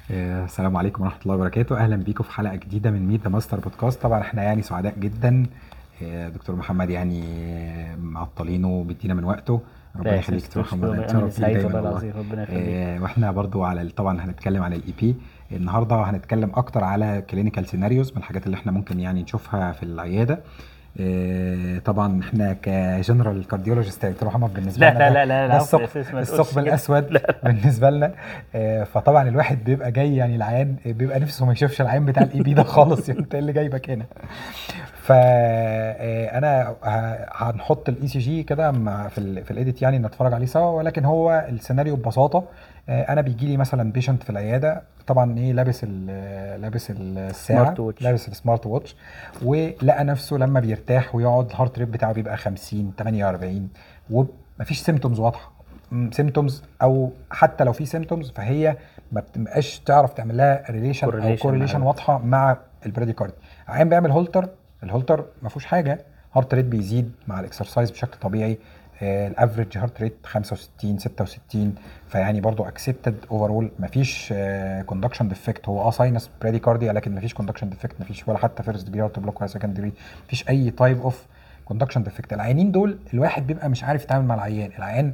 آه، السلام عليكم ورحمة الله وبركاته أهلا بيكم في حلقة جديدة من ميت ذا ماستر بودكاست طبعا احنا يعني سعداء جدا آه، دكتور محمد يعني آه، معطلينه وبيدينا من وقته ربنا لا، يخليك دكتور تسلم، محمد والله نتشرف أنا بيك سعيد دايما والله والله العظيم ربنا يخليك آه، واحنا برضو على طبعا هنتكلم على الاي بي النهارده هنتكلم اكتر على كلينيكال سيناريوز من الحاجات اللي احنا ممكن يعني نشوفها في العياده آه، طبعا احنا كجنرال كارديولوجيست يا دكتور محمد بالنسبه لا لنا لا ده- لا لا ده لا الثقب أساس ما تقولش الثقب كده. الاسود بالنسبه لنا آه، فطبعا الواحد بيبقى جاي يعني العيان بيبقى نفسه ما يشوفش العيان بتاع الاي بي ده خالص يعني انت إيه اللي جايبك هنا فانا هنحط الاي سي جي كده مع- في ال في الايديت يعني نتفرج عليه سوا ولكن هو السيناريو ببساطه آه، انا بيجي لي مثلا بيشنت في العياده طبعا ايه لابس ال- لابس الساعه سمارت ووتش. لابس السمارت ووتش ولقى نفسه لما بيرتاح ويقعد الهارت ريت بتاعه بيبقى 50 48 ومفيش سيمتومز واضحه سيمتومز او حتى لو في سيمتومز فهي ما بتبقاش تعرف تعمل لها ريليشن او Correlation كورليشن مع- واضحه مع البراديكاردي عيان بيعمل هولتر الهولتر ما فيهوش حاجه هارت ريت بيزيد مع الاكسرسايز بشكل طبيعي الافريج هارت ريت 65 66 فيعني برضو اكسبتد اوفرول مفيش كوندكشن ديفكت هو اه ساينس براديكارديا لكن مفيش كوندكشن ديفكت مفيش ولا حتى فيرست ديجري هارت بلوك ولا سكندري مفيش اي تايب اوف كوندكشن ديفكت العيانين دول الواحد بيبقى مش عارف يتعامل مع العيان العيان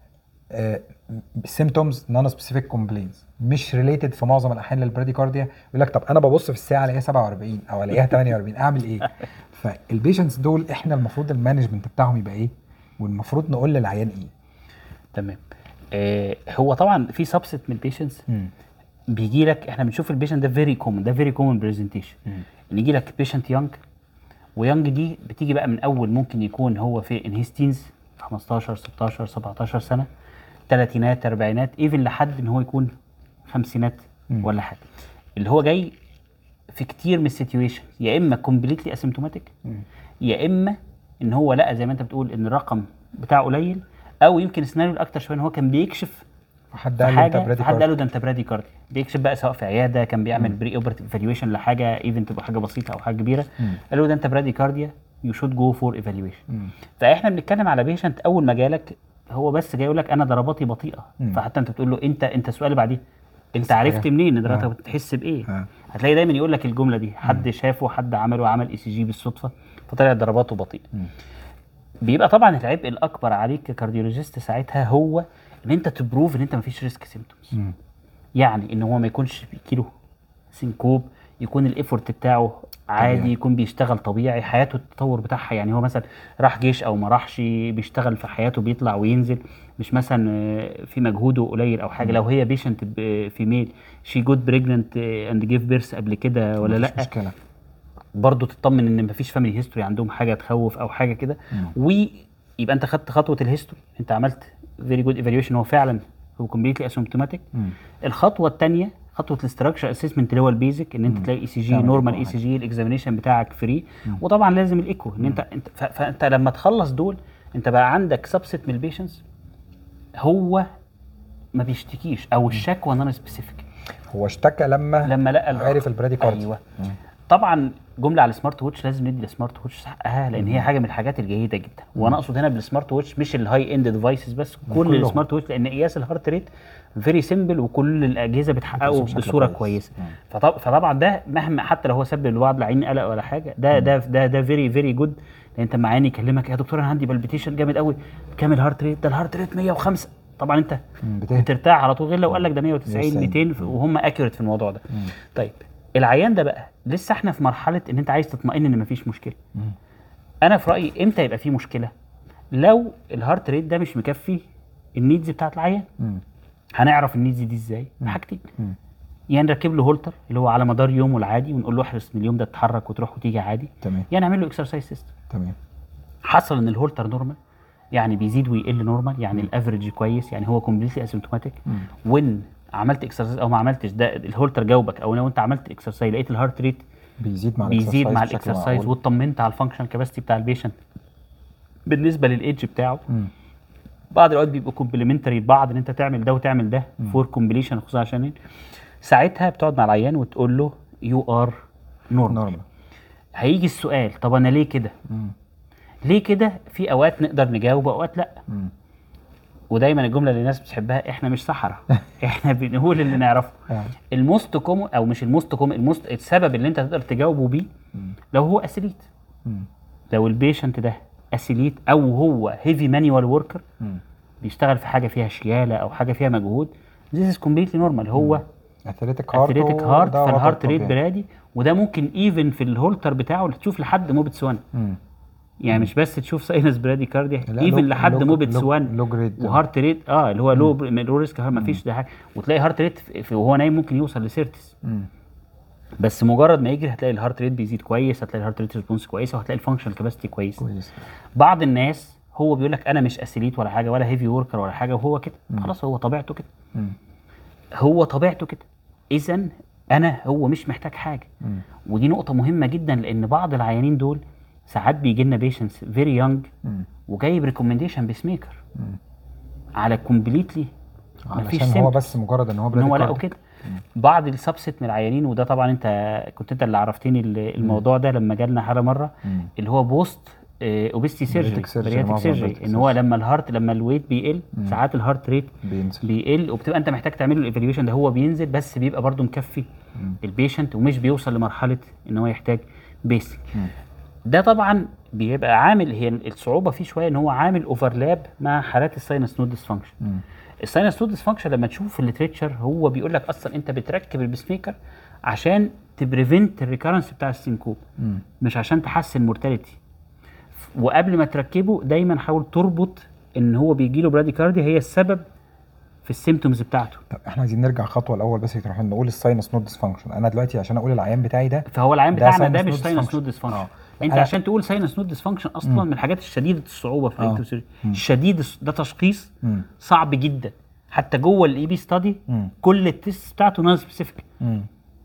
سيمتومز نون سبيسيفيك كومبلينز مش ريليتد في معظم الاحيان للبراديكارديا يقول لك طب انا ببص في الساعه الاقيها 47 او الاقيها 48 اعمل ايه؟ فالبيشنتس دول احنا المفروض المانجمنت بتاعهم يبقى ايه؟ والمفروض نقول للعيان ايه؟ تمام آه هو طبعا في سبست من البيشنتس بيجي لك احنا بنشوف البيشنت ده فيري كومن ده فيري كومن برزنتيشن ان يجي لك بيشنت يونج ويونج دي بتيجي بقى من اول ممكن يكون هو في ان هيز تينز 15 16 17 سنه ثلاثينات اربعينات ايفن لحد ان هو يكون خمسينات مم. ولا حاجه اللي هو جاي في كتير من السيتويشن يا اما كومبليتلي اسيمتوماتيك يا اما ان هو لقى زي ما انت بتقول ان الرقم بتاعه قليل او يمكن السيناريو الاكتر شويه ان هو كان بيكشف حد في قال له انت حاجه فحد قال له براديكارديا ده انت برادي كاردي بيكشف بقى سواء في عياده كان بيعمل بري اوبرتيف ايفالويشن لحاجه ايفن تبقى حاجه بسيطه او حاجه كبيره مم. قال له ده انت برادي كارديا يو شود جو فور ايفالويشن مم. فاحنا بنتكلم على بيشنت اول ما جالك هو بس جاي يقول لك انا ضرباتي بطيئه مم. فحتى انت بتقول له انت انت السؤال اللي بعديه انت صحيح. عرفت منين ان ضرباتك آه. بتحس بايه آه. هتلاقي دايما يقول لك الجمله دي حد شافه حد عمله عمل اي سي جي بالصدفه فطلعت ضرباته بطيئه مم. بيبقى طبعا العبء الاكبر عليك ككارديولوجيست ساعتها هو ان انت تبروف ان انت مفيش ريسك سيمتومز مم. يعني ان هو ما يكونش كيلو سنكوب يكون الايفورت بتاعه عادي طبيعي. يكون بيشتغل طبيعي حياته التطور بتاعها يعني هو مثلا راح جيش او ما راحش بيشتغل في حياته بيطلع وينزل مش مثلا آه، في مجهوده قليل او حاجه لو هي بيشنت فيميل شي جود بريجننت اند جيف بيرث قبل كده ولا مفيش لا مشكله برضه تطمن ان مفيش فاميلي هيستوري عندهم حاجه تخوف او حاجه كده مم. ويبقى انت خدت خطوه الهيستوري انت عملت فيري جود ايفالويشن هو فعلا هو كومبليتلي اسيمتوماتيك مم. الخطوه الثانيه خطوه الاستراكشر اسسمنت اللي هو البيزك ان انت مم. تلاقي اي سي جي تعمل نورمال إيكو اي أو سي جي الاكزامينيشن بتاعك فري مم. وطبعا لازم الايكو ان انت انت ف- فانت لما تخلص دول انت بقى عندك سبست من البيشنتس هو ما بيشتكيش او الشكوى نون سبيسيفيك هو اشتكى لما لما لقى الرقم. عرف البراديكارديا ايوه مم. طبعا جمله على السمارت ووتش لازم ندي للسمارت ووتش حقها لان هي حاجه من الحاجات الجيده جدا وانا اقصد هنا بالسمارت ووتش مش الهاي اند ديفايسز بس كل كلهم. السمارت ووتش لان قياس الهارت ريت فيري سيمبل وكل الاجهزه بتحققه بتقيسه بشكل بصوره كويس. كويسه مم. فطب فطبعا ده مهما حتى لو هو سبب لبعض العين قلق ولا حاجه ده ده ده ده فيري فيري جود لان انت معاني يكلمك يا دكتور انا عندي بالبيتيشن جامد قوي كام الهارت ريت ده الهارت ريت 105 طبعا انت مم. بتهدى. بترتاح على طول غير لو قال لك ده 190 190. 200 وهم اكيوريت في الموضوع ده مم. طيب العيان ده بقى لسه احنا في مرحله ان انت عايز تطمئن ان مفيش مشكله مم. انا في رايي امتى يبقى في مشكله لو الهارت ريت ده مش مكفي النيدز بتاعت العيان مم. هنعرف النيدز دي ازاي بحاجتين مم. يا نركب له هولتر اللي هو على مدار يومه العادي ونقول له احرص من اليوم ده تتحرك وتروح وتيجي عادي تمام يا نعمل له اكسرسايز سيستم تمام حصل ان الهولتر نورمال يعني بيزيد ويقل نورمال يعني الافريج كويس يعني هو كومبليتلي اسيمتوماتيك مم. وان عملت اكسرسايز او ما عملتش ده الهولتر جاوبك او لو انت عملت اكسرسايز لقيت الهارت ريت بيزيد مع بيزيد مع بشكل الاكسرسايز معقول. واطمنت على الفانكشن كاباسيتي بتاع البيشنت بالنسبه للايدج بتاعه مم. بعض الاوقات بيبقوا كومبلمنتري لبعض ان انت تعمل ده وتعمل ده فور كومبليشن خصوصا عشان إيه؟ ساعتها بتقعد مع العيان وتقول له يو ار نورمال نورمال هيجي السؤال طب انا ليه كده مم. ليه كده في اوقات نقدر نجاوب واوقات لا مم. ودايما الجمله اللي الناس بتحبها احنا مش صحراء احنا بنقول اللي نعرفه آه. الموست كومون او مش الموست كومون الموست السبب اللي انت تقدر تجاوبه بيه لو هو اسيليت مم. لو البيشنت ده اسيليت او هو هيفي مانيوال وركر مم. بيشتغل في حاجه فيها شياله او حاجه فيها مجهود ذيس از كومبليتلي نورمال هو اثليتيك هارت اثليتيك وده هارت وضع فالهارت ريت طبيعي. برادي وده ممكن ايفن في الهولتر بتاعه تشوف لحد موبتس 1 مم. يعني مش بس تشوف ساينس برادي كارديا لا، ايفن لو- لحد لو- موبتس لو- 1 لو جريد. وهارت ريت اه اللي هو لو لو ريسك ما فيش ده حاجه وتلاقي هارت ريت في- في- وهو نايم ممكن يوصل لسيرتس مم. بس مجرد ما يجري هتلاقي الهارت ريت بيزيد كويس هتلاقي الهارت ريت ريسبونس كويسه وهتلاقي الفانكشنال كاباسيتي كويس كويس بعض الناس هو بيقول لك انا مش اسيليت ولا حاجه ولا هيفي وركر ولا حاجه وهو كده خلاص هو طبيعته كده مم. هو طبيعته كده اذا انا هو مش محتاج حاجه مم. ودي نقطه مهمه جدا لان بعض العيانين دول ساعات بيجي لنا بيشنتس فيري يونج مم. وجايب ريكومنديشن بسميكر مم. على كومبليتلي مفيش علشان هو symptoms. بس مجرد ان هو ان هو لقوا bradycardic. كده بعض السبست من العيانين وده طبعا انت كنت انت اللي عرفتني ال- الموضوع ده لما جالنا حاله مره مم. اللي هو بوست اوبستي سيرجري Bariatric surgery، برياتيك معظم سيرجري bariatric ان هو لما الهارت لما الويت بيقل ساعات الهارت ريت بينزل بيقل وبتبقى انت محتاج تعمل له الايفالويشن ده هو بينزل بس بيبقى برده مكفي البيشنت ومش بيوصل لمرحله ان هو يحتاج بيسك ده طبعا بيبقى عامل هي الصعوبه فيه شويه ان هو عامل اوفرلاب مع حالات الساينس نود ديسفانكشن مم. الساينس نود ديسفانكشن لما تشوف في الليتريتشر هو بيقول لك اصلا انت بتركب البسميكر عشان تبريفنت الريكارنس بتاع السينكوب مم. مش عشان تحسن مورتاليتي وقبل ما تركبه دايما حاول تربط ان هو بيجي له براديكارديا هي السبب في السيمتومز بتاعته طب احنا عايزين نرجع خطوه الاول بس تروح نقول الساينس نود ديسفانكشن انا دلوقتي عشان اقول العيان بتاعي ده فهو العين ده بتاعنا ده sinus مش node ساينس dysfunction. نود ديسفانكشن آه. انت أنا- عشان تقول ساينس نود ديسفانكشن اصلا من الحاجات الشديده الصعوبه في آه. الالكتروسيرجي الشديد ده تشخيص مم. صعب جدا حتى جوه الاي بي ستادي مم. كل التيست بتاعته نون سبيسيفيك مم.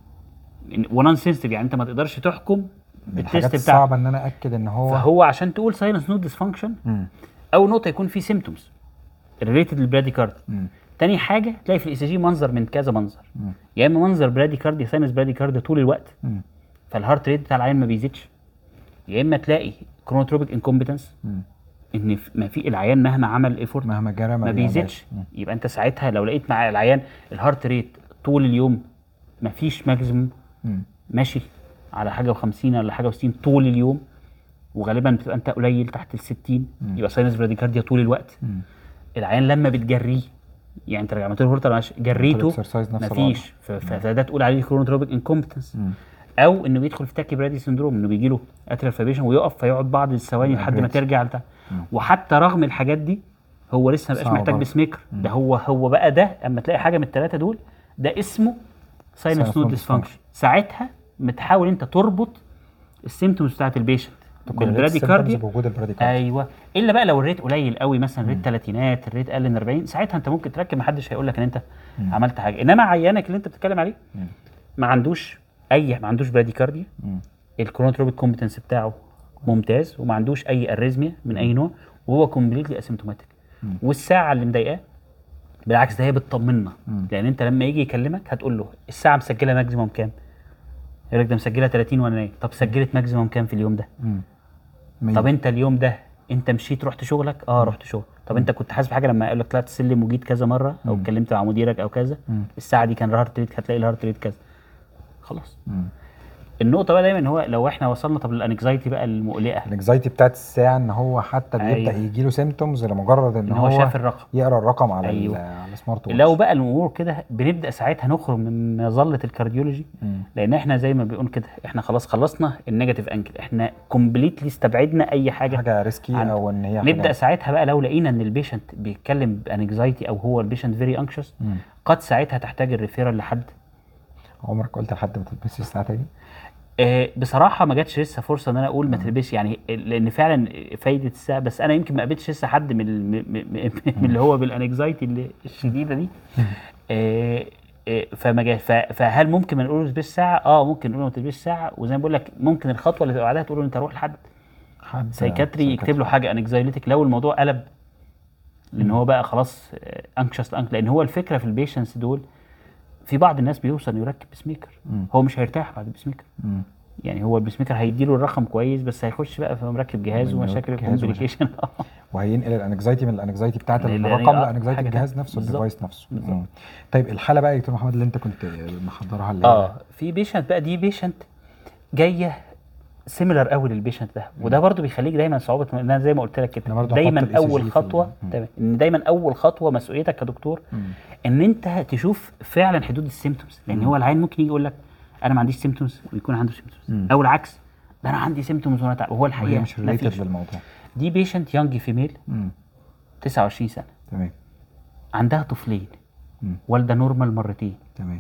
ونون سنسيتيف يعني انت ما تقدرش تحكم من بالتيست الحاجات بتاعته الصعبه ان انا اكد ان هو فهو عشان تقول ساينس نود ديسفانكشن مم. اول نقطه يكون في سيمتومز ريليتد للبراديكارد مم. تاني حاجه تلاقي في الاي سي جي منظر من كذا منظر مم. يا اما منظر براديكارديا ساينس براديكارديا طول الوقت مم. فالهارت ريت بتاع العيان ما بيزيدش يا اما تلاقي كرونوتروبيك انكومبتنس مم. ان في- ما في العيان مهما عمل ايفورت مهما جرى ما ما بيعملش. بيزيدش مم. يبقى انت ساعتها لو لقيت مع العيان الهارت ريت طول اليوم ما فيش ماكسيموم مم. ماشي على حاجه و50 ولا حاجه و60 طول اليوم وغالبا بتبقى انت قليل تحت ال 60 يبقى ساينس براديكارديا طول الوقت مم. العيان لما بتجريه يعني انت عملت له هورتر معلش، جريته exercise نفس مفيش ف- ف- فده تقول عليه كرونوتروبيك انكومبتنس مم. او انه بيدخل في تاكي برادي سندروم انه بيجي له اتريال فايبريشن ويقف فيقعد بعض الثواني لحد ما الأبريد. ترجع لتحت وحتى رغم الحاجات دي هو لسه ما بقاش صعب محتاج برضه. بسميكر ده هو هو بقى ده اما تلاقي حاجه من الثلاثه دول ده اسمه Sinus ساينس node نود ديسفانكشن ساعتها بتحاول انت تربط السيمتومز بتاعت البيشنت بالبراديكارديا بوجود البراديكارديا ايوه الا بقى لو الريت قليل قوي مثلا الريت ثلاثينات الريت اقل من 40 ساعتها انت ممكن تركب محدش هيقول لك ان انت عملت حاجه انما عيانك اللي انت بتتكلم عليه مم. ما عندوش اي ما عندوش براديكارديا مم. الكرونوتروبيك كومبتنس بتاعه ممتاز وما عندوش اي اريزميا من اي نوع وهو كومبليتلي اسيمتوماتيك والساعه اللي مضايقاه بالعكس ده هي بتطمنا مم. لان انت لما يجي يكلمك هتقول له الساعه مسجله ماكسيموم كام؟ يقول لك ده مسجله 30 وانا نايم طب سجلت ماكسيموم كام في اليوم ده؟ مم. طب انت اليوم ده انت مشيت رحت شغلك اه رحت شغل طب انت كنت حاسس بحاجه لما يقول لك طلعت السلم وجيت كذا مره او اتكلمت مع مديرك او كذا مم. الساعه دي كان الهارت ريت هتلاقي الهارت ريت كذا خلاص مم. النقطه بقى دايما هو لو احنا وصلنا طب للانكزايتي بقى المقلقه الانكزايتي بتاعت الساعه ان هو حتى بيبدا أيوه. يجي له سيمتومز لمجرد ان ان هو شاف الرقم يقرا الرقم على أيوه. أيوه. على السمارت واتش لو بقى الامور كده بنبدا ساعتها نخرج من مظله الكارديولوجي مم. لان احنا زي ما بيقول كده احنا خلاص خلصنا النيجاتيف انكل احنا كومبليتلي استبعدنا اي حاجه حاجه ريسكي عند- او ان هي نبدا حاجة ساعتها بقى لو لقينا ان البيشنت بيتكلم بانكزايتي او هو البيشنت فيري انكشس مم. قد ساعتها تحتاج الريفيرال لحد عمرك قلت لحد ما تلبسش الساعه تاني آه بصراحه ما جاتش لسه فرصه ان انا اقول ما تلبسش يعني لان فعلا فايده الساعه بس انا يمكن ما قابلتش لسه حد من ال- م- م- م- من اللي هو بالانكزايتي اللي الشديده دي آه آه، فما جا ف- فهل ممكن ما نقول له تلبس ساعه؟ اه ممكن نقول له ما تلبسش ساعه وزي ما بقول لك ممكن الخطوه اللي تبقى بعدها تقول له انت روح لحد حد سايكاتري يكتب له حاجه انكزايليتك لو الموضوع قلب لان هو بقى خلاص انكشس انك لان هو الفكره في البيشنس دول في بعض الناس بيوصل يركب بسميكر مم. هو مش هيرتاح بعد البسميكر مم. يعني هو البسميكر هيديله الرقم كويس بس هيخش بقى في مركب جهاز من ومشاكل جهاز الكومبليكيشن وهينقل الانكزايتي من الانكزايتي بتاعت لل- الرقم آه، لانكزايتي حاجة الجهاز تانية. نفسه بالظبط. الديفايس نفسه بالظبط. مم. طيب الحاله بقى يا دكتور محمد اللي انت كنت محضرها اللي هي- اه في بيشنت بقى دي بيشنت جايه سيميلر قوي للبيشنت ده وده برضو بيخليك دايما صعوبه ان انا زي ما قلت لك أنا كده برضو دايما هحط ال ECG اول في خطوه ال- مم. تمام ان دايما اول خطوه مسؤوليتك كدكتور مم. ان انت تشوف فعلا حدود السيمتومز لان هو العين ممكن يجي يقول لك انا ما عنديش سيمتومز ويكون عنده سيمتومز مم. او العكس ده انا عندي سيمتومز وانا تعب وهو وهي الحقيقه مش ما ريليتد فيش. للموضوع دي بيشنت يونج فيميل مم. 29 سنه تمام عندها طفلين مم. والده نورمال مرتين تمام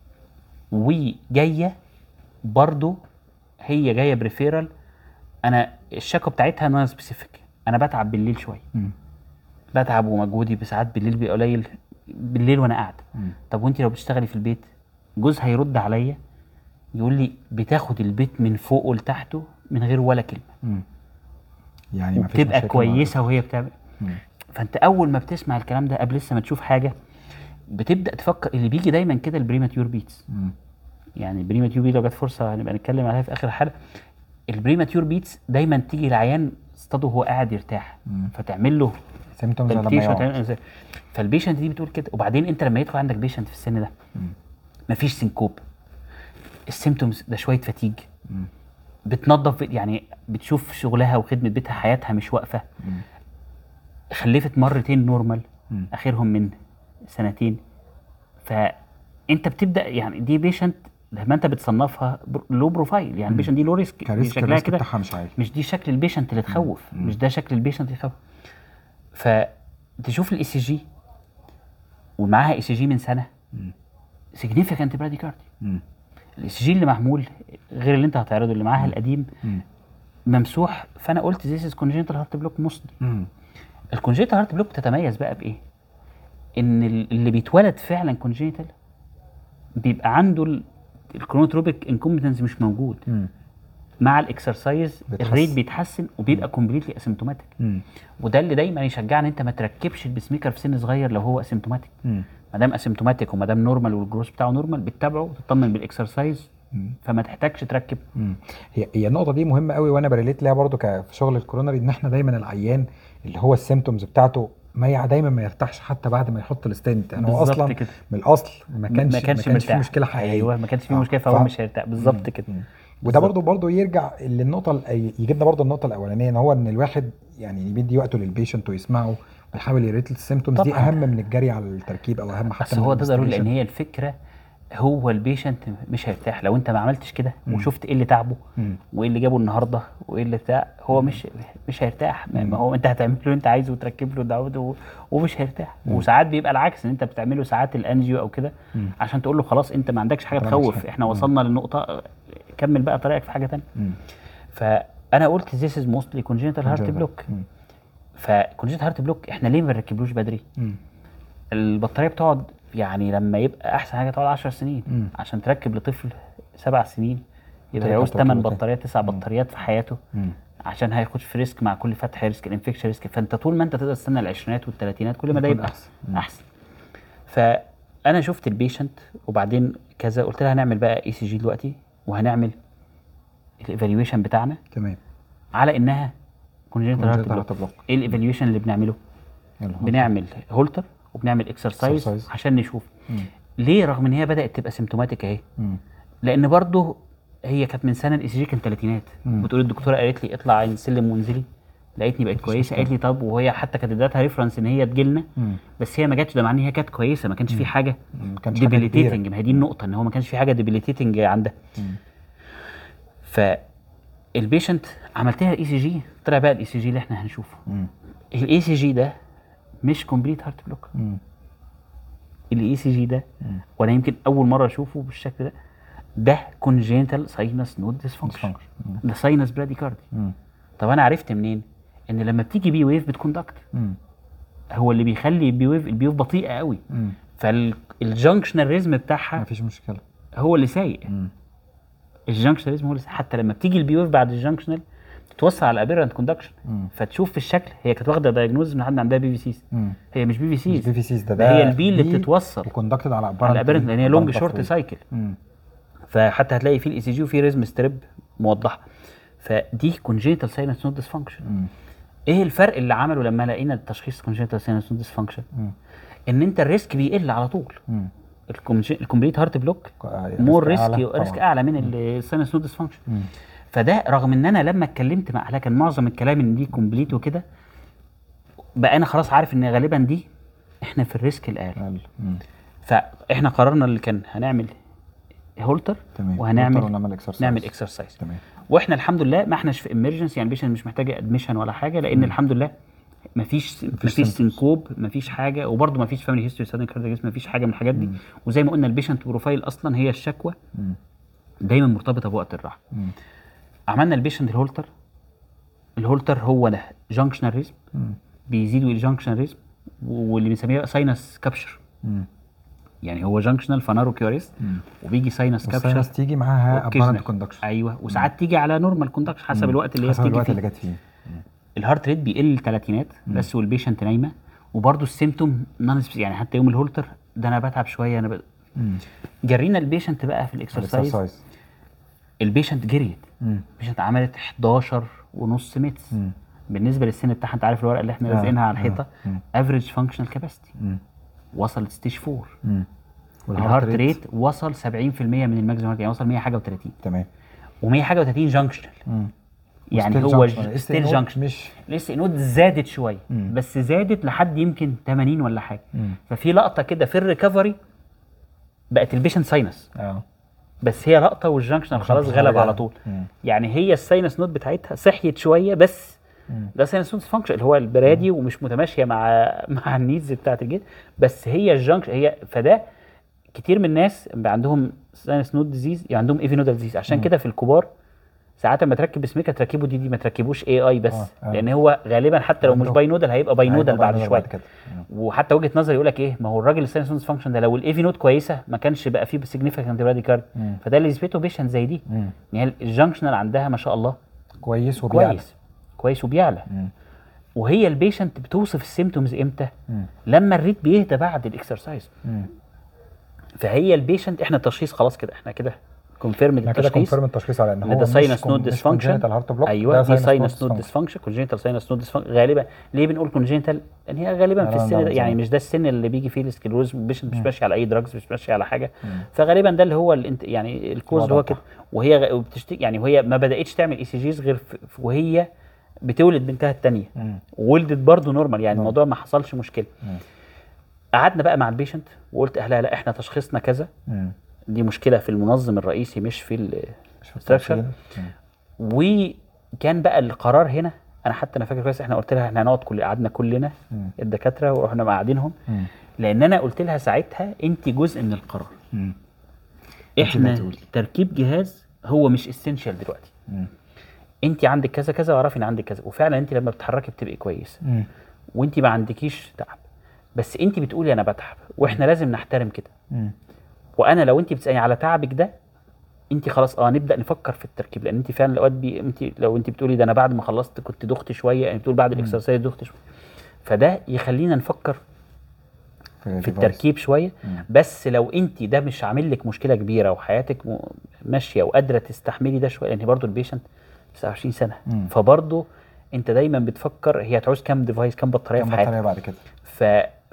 وجايه برضو هي جايه بريفيرال انا الشكوى بتاعتها نون سبيسيفيك انا بتعب بالليل شويه مم. بتعب ومجهودي بساعات بالليل بيبقى قليل بالليل وانا قاعد مم. طب وانت لو بتشتغلي في البيت جوزها يرد عليا يقول لي بتاخد البيت من فوقه لتحته من غير ولا كلمه مم. يعني ما فيش وبتبقى مشاكل مع- كويسه وهي بتعمل مم. فانت اول ما بتسمع الكلام ده قبل لسه ما تشوف حاجه بتبدا تفكر اللي بيجي دايما كده البريماتيور بيتس مم. يعني البريماتيور بيت لو جت فرصه هنبقى نتكلم عليها في اخر الحلقه البريماتيور بيتس دايما تيجي العيان تصطاده وهو قاعد يرتاح مم. فتعمل له سيمتومز لما تنتيش يقعد وتعمل له- فالبيشنت دي بتقول كده وبعدين انت لما يدخل عندك بيشنت في السن ده مم. مفيش سنكوب السيمتومز ده شويه فتيج مم. بتنظف يعني بتشوف شغلها وخدمه بيتها حياتها مش واقفه مم. خلفت مرتين نورمال مم. اخرهم من سنتين فانت بتبدا يعني دي بيشنت لما انت بتصنفها لو بروفايل يعني البيشنت دي لو ريسك كريسك شكلها الريسك كده بتاعها مش عالي مش دي شكل البيشنت اللي تخوف مم. مش ده شكل البيشنت اللي يخوف فتشوف الاي سي جي ومعاها اي سي جي من سنه مم. سيجنيفيكانت براديكاردي مم. الاي سي جي اللي معمول غير اللي انت هتعرضه اللي معاها القديم مم. ممسوح فانا قلت ذيس از كونجنتال هارت بلوك موستلي مم. الكونجنتال هارت بلوك بتتميز بقى بايه؟ ان ال- اللي بيتولد فعلا كونجنتال بيبقى عنده الكرونوتروبيك انكومبتنس مش موجود مم. مع الاكسرسايز بيتحسن. الريت بيتحسن وبيبقى كومبليتلي اسيمتوماتيك مم. وده اللي دايما يشجعنا انت ما تركبش البسميكر في سن صغير لو هو اسيمتوماتيك مم. ما دام اسيمتوماتيك وما دام نورمال والجروس بتاعه نورمال بتتابعه وتطمن بالاكسرسايز مم. فما تحتاجش تركب مم. هي هي النقطه دي مهمه قوي وانا بريليت ليها برضو ك- في شغل الكورونري ان احنا دايما العيان اللي هو السيمتومز بتاعته ما يع- دايما ما يرتاحش حتى بعد ما يحط الستنت يعني هو بالظبط اصلا كده. من الاصل ما كانش ما كانش, فيه مرتاح مشكله حقيقيه ايوه ما كانش فيه آه، مشكله فهو ف- مش هيرتاح بالظبط كده مم. وده بالظبط. برضو برضو يرجع للنقطه ال- يجيبنا برضو النقطه الاولانيه ان هو ان الواحد يعني يدي وقته للبيشنت ويسمعه ويحاول يريت السيمتومز دي طبعاً. اهم من الجري على التركيب او اهم حتى بس من هو ده ضروري لان الانفستيجيشن. هي الفكره هو البيشنت مش هيرتاح لو انت ما عملتش كده مم. وشفت ايه اللي تعبه مم. وايه اللي جابه النهارده وايه اللي بتاع هو مش مش هيرتاح ما مم. ما هو انت هتعمل له اللي انت عايزه وتركب له ده و- ومش هيرتاح مم. وساعات بيبقى العكس ان انت بتعمله ساعات الانجيو او كده مم. عشان تقول له خلاص انت ما عندكش حاجه ما عندكش تخوف حاجة. احنا مم. وصلنا للنقطه كمل بقى طريقك في حاجه ثانيه مم. فانا قلت this is mostly congenital heart Congenital. block مم. فكونجنتال هارت بلوك احنا ليه ما بنركبلوش بدري؟ مم. البطاريه بتقعد يعني لما يبقى احسن حاجه تقعد 10 سنين مم. عشان تركب لطفل سبع سنين يبقى ترجع يعوز تركب 8 له تاني. بطاريات 9 مم. بطاريات في حياته مم. عشان هيخش في ريسك مع كل فتح ريسك الانفكشن ريسك فانت طول ما انت تقدر تستنى العشرينات والثلاثينات كل ما ده يكون يبقى أحسن. مم. احسن فانا شفت البيشنت وبعدين كذا قلت لها هنعمل بقى اي سي جي دلوقتي وهنعمل الايفالويشن بتاعنا تمام على انها كونجنتال هارت Congenital بلوك heart block. ايه الايفالويشن اللي بنعمله يلا. بنعمل هولتر وبنعمل اكسرسايز Exercise. عشان نشوف مم. ليه رغم ان هي بدات تبقى سيمتوماتيك اهي مم. لان برضه هي كانت من سنه الاي سي جي كان ثلاثينات مم. بتقول الدكتوره قالت لي اطلع عين السلم وانزلي لقيتني بقت مفيش كويسه مشكلة. قالت لي طب وهي حتى كانت ادتها ريفرنس ان هي تجيلنا مم. بس هي ما جاتش ده معناه ان هي كانت كويسه ما كانش في حاجه ما كانش حاجة كبيرة. ديبيليتيتنج ما هي دي النقطه ان هو ما كانش في حاجه ديبيليتيتنج عندها مم. فالبيشنت عملت لها الاي سي جي طلع بقى الاي سي جي اللي احنا هنشوفه مم. الاي سي جي ده مش كومبليت هارت بلوك مم. الاي سي جي ده مم. وانا يمكن اول مره اشوفه بالشكل ده ده كونجنتال ساينس نود ديسفانكشن Dysfunction. مم. ده ساينس براديكاردي مم. طب انا عرفت منين ان لما بتيجي بي ويف بتكوندكت مم. هو اللي بيخلي البي ويف البي ويف بطيئه قوي مم. فالجنكشنال ريزم بتاعها مفيش مشكلة هو اللي سايق مم. الجنكشنال ريزم هو اللي سايق. حتى لما بتيجي البي ويف بعد الجنكشنال تتوصل على الابيرنت كوندكشن مم. فتشوف في الشكل هي كانت واخده دايجنوز من حد عندها بي في سيز مم. هي مش بي في مش سيز بي في سيز ده ده ده هي البي اللي بي بتتوصل وكوندكتد على على apparent الابيرنت لان هي apparent لونج شورت pathway. سايكل مم. فحتى هتلاقي في الاي سي جي وفي ريزم ستريب موضحه فدي كونجيتال ساينس نود ديسفانكشن مم. ايه الفرق اللي عمله لما لقينا التشخيص كونجنتال سينس ديسفانكشن مم. ان انت الريسك بيقل على طول مم. الكومبليت هارت بلوك آه، مور ريسك ريسك أعلى ريسك طبعاً. اعلى من السينس نود ديسفانكشن مم. فده رغم ان انا لما اتكلمت مع اهلها كان معظم الكلام ان دي كومبليت وكده بقى انا خلاص عارف ان غالبا دي احنا في الريسك الاقل أقل. مم. فاحنا قررنا اللي كان هنعمل هولتر تمام وهنعمل نقدر نعمل اكسرسايز نعمل اكسرسايز تمام واحنا الحمد لله ما احناش في امرجنسي يعني البيشنت مش محتاجه ادميشن ولا حاجه لان الحمد لله مفيش مفيش symptoms. سنكوب مفيش حاجه وبرده مفيش فاميلي هيستوري سادن كاردياك مفيش حاجه من الحاجات دي وزي ما قلنا البيشنت بروفايل اصلا هي الشكوى مم. دايما مرتبطه بوقت الراحه مم. عملنا البيشنت الهولتر الهولتر هو ده جانكشنال ريزم مم. بيزيد الجانكشنال ريزم واللي بنسميه ساينس كابشر مم. يعني هو جانكشنال فانارو كيوريست مم. وبيجي ساينس كابشر والساينس تيجي معاها occasional. ابارنت كوندكشن ايوه وساعات تيجي على نورمال كوندكشن حسب الوقت اللي هي حسب بتيجي الوقت فيه اللي جت فيه الهارت ريت بيقل الثلاثينات بس والبيشنت نايمه وبرده السيمتوم نون يعني حتى يوم الهولتر ده انا بتعب شويه انا ب... مم. جرينا البيشنت بقى في الاكسرسايز الاكسرسايز البيشنت جريت مم. البيشنت عملت 11 ونص متر مم. بالنسبه للسن بتاعها انت عارف الورقه اللي احنا آه، لازقينها على آه، الحيطه مم. افريج فانكشنال كاباسيتي مم. وصلت ستيج 4 مم. الهارت ريت وصل 70% من الماكسيمم يعني وصل 100 حاجه و30 تمام و100 حاجه و30 جانكشنال مم. يعني وstill هو junctional. ستيل STNO جانكشن مش لسه نود زادت شويه مم. بس زادت لحد يمكن 80 ولا حاجه مم. ففي لقطه كده في الريكفري بقت البيشنت ساينس اه بس هي لقطه والجانكشن خلاص خلاص غلب رجع. على طول مم. يعني هي الساينس نود بتاعتها صحيت شويه بس مم. ده ساينس نود فانكشن اللي هو البرادي ومش متماشيه مع مع النيدز بتاعت الجسم بس هي الجانكشن هي فده كتير من الناس بقى عندهم ساينس نود ديزيز يعني عندهم ايفي نودال ديزيز عشان كده في الكبار ساعات لما تركب اسميكا تركبه دي دي ما تركبوش اي اي بس آه، آه. لان هو غالبا حتى لو مش عنده- باي نودال هيبقى باي نودال هيبقى بعد بعد شويه كده مم. وحتى وجهه نظري يقول لك ايه ما هو الراجل الساينس نود فانكشن ده لو الايفي نود كويسه ما كانش بقى فيه سيجنيفيكانت براديكارد مم. فده اللي يثبته بيشنت زي دي مم. يعني الجانكشنال عندها ما شاء الله كويس وبيعلى كويس كويس وبيعلى مم. وهي البيشنت بتوصف السيمتومز امتى مم. لما الريت بيهدى بعد الاكسرسايز مم. فهي البيشنت احنا التشخيص خلاص كده احنا كده كونفيرم احنا كده التشخيص كونفيرم التشخيص على ان ان هو ده مش ساينس كون- نود مش ديسفانكشن congenital heart block، ايوه ده دي sinus node ساينس نود dysfunction. ديسفانكشن كونجنتال ساينس نود ديسفانكشن غالبا ليه بنقول كونجنتال لان هي غالبا في غالباً السن ده ده يعني زمان. مش ده السن اللي بيجي فيه السكلروز البيشنت مش ماشي على اي دراجز مش ماشي على حاجه فغالبا ده اللي هو الانت يعني الكوز اللي هو الوضع كده وهي غ- وبتشتكي يعني وهي ما بداتش تعمل اي سي جيز غير في- في- وهي بتولد بنتها الثانيه مم. وولدت برضه نورمال يعني الموضوع ما حصلش مشكله مم. قعدنا بقى مع البيشنت وقلت اهلها لا احنا تشخيصنا كذا مم. دي مشكله في المنظم الرئيسي مش في ال مش في structure. التفصيل. مم. وكان بقى القرار هنا انا حتى انا فاكر كويس احنا قلت لها احنا هنقعد كل قعدنا كلنا مم. الدكاتره ورحنا مقعدينهم مم. لان انا قلت لها ساعتها انت جزء من القرار مم. اللي احنا هتقولي. تركيب جهاز هو مش اسينشال دلوقتي مم. انت عندك كذا كذا واعرفي ان عندك كذا وفعلا انت لما بتتحركي بتبقي كويسه مم. وانت ما عندكيش تعب بس انت بتقولي انا بتعب واحنا لازم نحترم كده مم. وانا لو انت بتسالني على تعبك ده انت خلاص اه نبدا نفكر في التركيب لان انت فعلا الاوقات بي انت لو انت بتقولي ده انا بعد ما خلصت كنت دخت شويه يعني بتقول بعد الاكسرسايز دخت شويه فده يخلينا نفكر في device. التركيب شويه مم. بس لو انت ده مش عامل لك مشكله كبيره وحياتك م- ماشيه وقادره تستحملي ده شويه لان برضو البيشنت 29 سنه مم. فبرضو انت دايما بتفكر هي هتعوز كام ديفايس كام بطاريه كم في حياتك بطاريه بعد كده ف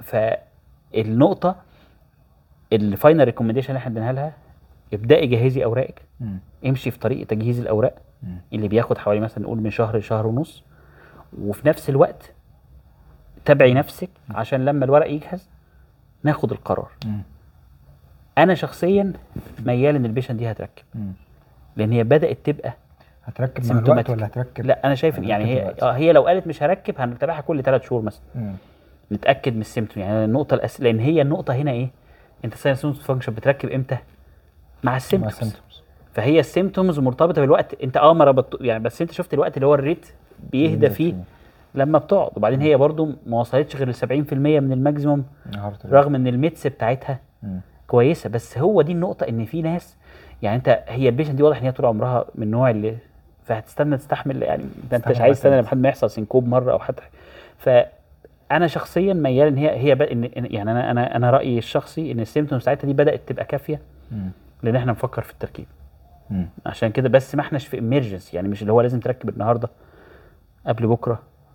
فالنقطه الفاينل ريكومنديشن اللي احنا اديناها لها ابداي جهزي اوراقك مم. امشي في طريق تجهيز الاوراق مم. اللي بياخد حوالي مثلا نقول من شهر لشهر ونص وفي نفس الوقت تابعي نفسك عشان لما الورق يجهز ناخد القرار مم. انا شخصيا ميال ان البيشنت دي هتركب مم. لان هي بدات تبقى هتركب مع الوقت symptomatic. ولا هتركب لا انا شايف إن يعني هتركب هي دلوقتي. اه هي لو قالت مش هركب هنتابعها كل ثلاث شهور مثلا مم. نتاكد من السيمتوم يعني النقطه الأس... لان هي النقطه هنا ايه انت ساينس فانكشن بتركب امتى مع مع السيمتومز symptoms. فهي السيمتومز مرتبطه بالوقت انت اه ما ربط يعني بس انت شفت الوقت اللي هو الريت بيهدى بيهدى فيه فيه. لما بتقعد وبعدين هي برضو ما وصلتش غير ل 70% من الماكسيموم heart rate. رغم ان الميتس بتاعتها مم. كويسه بس هو دي النقطه ان في ناس يعني انت هي البيشنت دي واضح ان هي طول عمرها من النوع اللي فهتستنى تستحمل يعني ده انت مش تستحمل عايز تستنى بس. لما حد ما يحصل سنكوب مره او حتى فانا شخصيا ميال ان هي هي ب... إن إن- يعني انا انا انا رايي الشخصي ان السيمتومز بتاعتها دي بدات تبقى كافيه مم. لان احنا نفكر في التركيب مم. عشان كده بس ما احناش في امرجنسي يعني مش اللي هو لازم تركب النهارده قبل بكره